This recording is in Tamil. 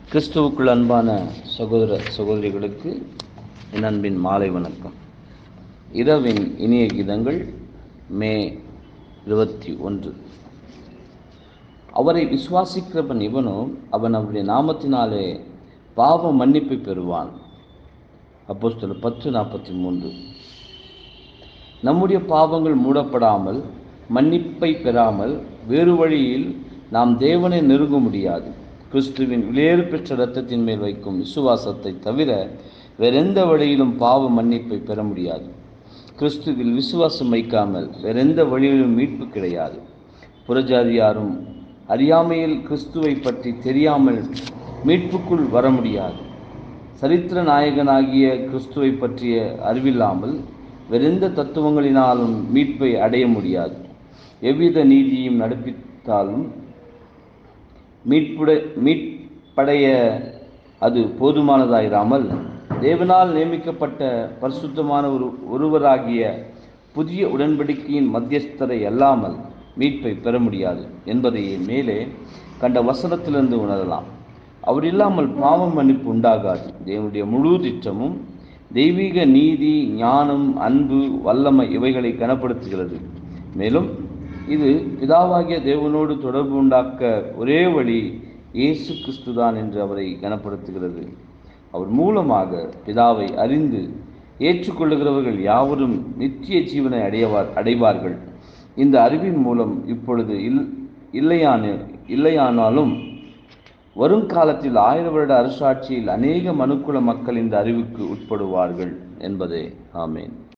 கிறிஸ்துவுக்குள் அன்பான சகோதர சகோதரிகளுக்கு என் அன்பின் மாலை வணக்கம் இரவின் இனிய கீதங்கள் மே இருபத்தி ஒன்று அவரை விசுவாசிக்கிறவன் இவனோ அவன் அவருடைய நாமத்தினாலே பாவ மன்னிப்பை பெறுவான் அப்போஸ்தலர் பத்து நாற்பத்தி மூன்று நம்முடைய பாவங்கள் மூடப்படாமல் மன்னிப்பை பெறாமல் வேறு வழியில் நாம் தேவனை நெருங்க முடியாது கிறிஸ்துவின் விலையேறு பெற்ற இரத்தத்தின் மேல் வைக்கும் விசுவாசத்தை தவிர வேறெந்த வழியிலும் பாவ மன்னிப்பை பெற முடியாது கிறிஸ்துவில் விசுவாசம் வைக்காமல் வேறெந்த வழியிலும் மீட்பு கிடையாது புறஜாதியாரும் அறியாமையில் கிறிஸ்துவை பற்றி தெரியாமல் மீட்புக்குள் வர முடியாது சரித்திர நாயகனாகிய கிறிஸ்துவை பற்றிய அறிவில்லாமல் வேறெந்த தத்துவங்களினாலும் மீட்பை அடைய முடியாது எவ்வித நீதியும் நடப்பித்தாலும் மீட்புட மீட்படைய அது போதுமானதாயிராமல் தேவனால் நியமிக்கப்பட்ட பரிசுத்தமான ஒரு ஒருவராகிய புதிய உடன்படிக்கையின் மத்தியஸ்தரை அல்லாமல் மீட்பை பெற முடியாது என்பதையே மேலே கண்ட வசனத்திலிருந்து உணரலாம் அவர் இல்லாமல் பாவம் மன்னிப்பு உண்டாகாது தேவனுடைய முழு திட்டமும் தெய்வீக நீதி ஞானம் அன்பு வல்லமை இவைகளை கனப்படுத்துகிறது மேலும் இது பிதாவாகிய தேவனோடு தொடர்பு உண்டாக்க ஒரே வழி இயேசு கிறிஸ்துதான் என்று அவரை கனப்படுத்துகிறது அவர் மூலமாக பிதாவை அறிந்து ஏற்றுக்கொள்ளுகிறவர்கள் யாவரும் நித்திய ஜீவனை அடையவார் அடைவார்கள் இந்த அறிவின் மூலம் இப்பொழுது இல் இல்லையான இல்லையானாலும் வருங்காலத்தில் ஆயிர வருட அரசாட்சியில் அநேக மனுக்குல மக்கள் இந்த அறிவுக்கு உட்படுவார்கள் என்பதே ஆமேன்